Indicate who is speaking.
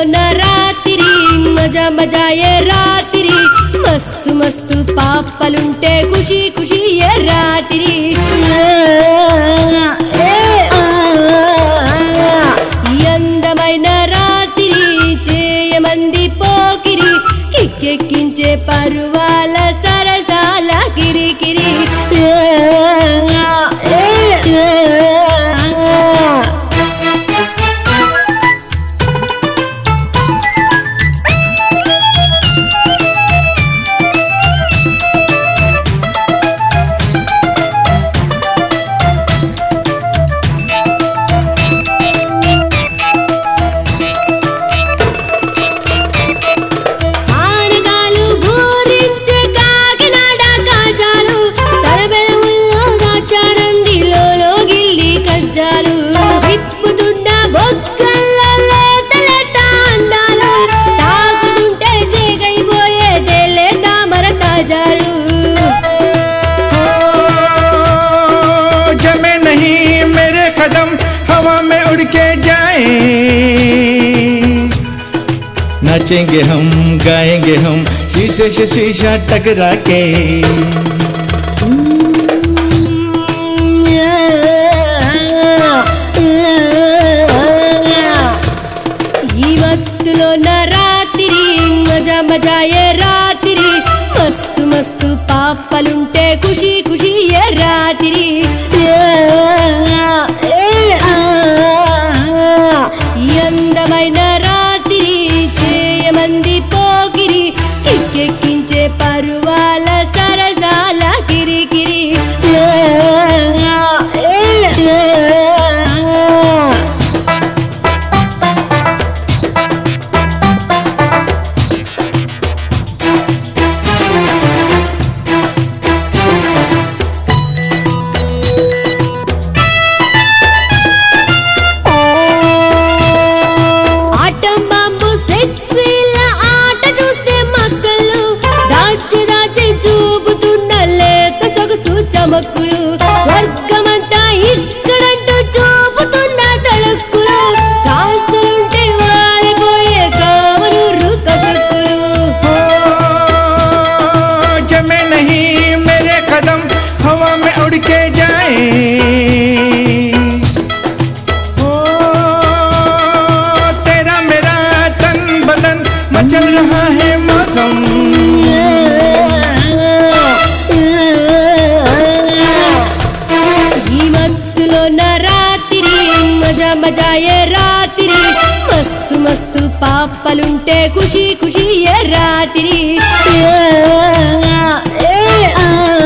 Speaker 1: మత్తులోన రాత్రి మజా మజాయే రాత్రి మస్తు మస్తు పాపలుంటే ఖుషి ఖుషి ఏ రాత్రి ఈ అందమైన రాత్రి చేయమంది పోకిరి కిక్కెక్కించే పరువాల సరసాల కిరికిరి ఆనగాలు ఊరించే కాకినాడ కాజాలు తడబెడవుల్లో దాచారందిలో గిల్లి కజ్జాలు విప్పుతున్న బొక్కల్ల లేత లేత అందాలు తాకుతుంటే సేగైపోయే తెల్లే తామర తాజాలు
Speaker 2: जमे नहीं मेरे कदम हवा में उड़ के जाए नाचेंगे हम गाएंगे हम शीशे से शीशा टकरा के
Speaker 1: ఈ మత్తులో నా రాత్రి మజా మజాయే రాత్రి మస్తు మస్తు పాపలుంటే ఖుషి ఖుషి ఏ రాత్రి ఈ అందమైన రాత్రి చేయమంది పోకిరి కిక్కెక్కించే పరువాల సరసాల కిరికిరి ఆటం బాంబు సెక్సీల ఆట చూస్తే మక్కలు దాచి దాచి చూపుతున్న లేత సొగసు చమక్కులు స్వర్గమంతా ఇక్కడంటూ చూపుతున్న తళుక్కులు కాసులుంటే వాలిపోయే కామనూరు కసక్కులు
Speaker 2: जमे नहीं मेरे कदम हवा में उड़ के जाए ओ तेरा मेरा तन बदन मचल रहा है मौसम
Speaker 1: ఈ మత్తులో నా రాత్రి మజా మజాయే రాత్రి మస్తు మస్తు పాపలుంటే ఖుషి ఖుషి ఏ రాత్రి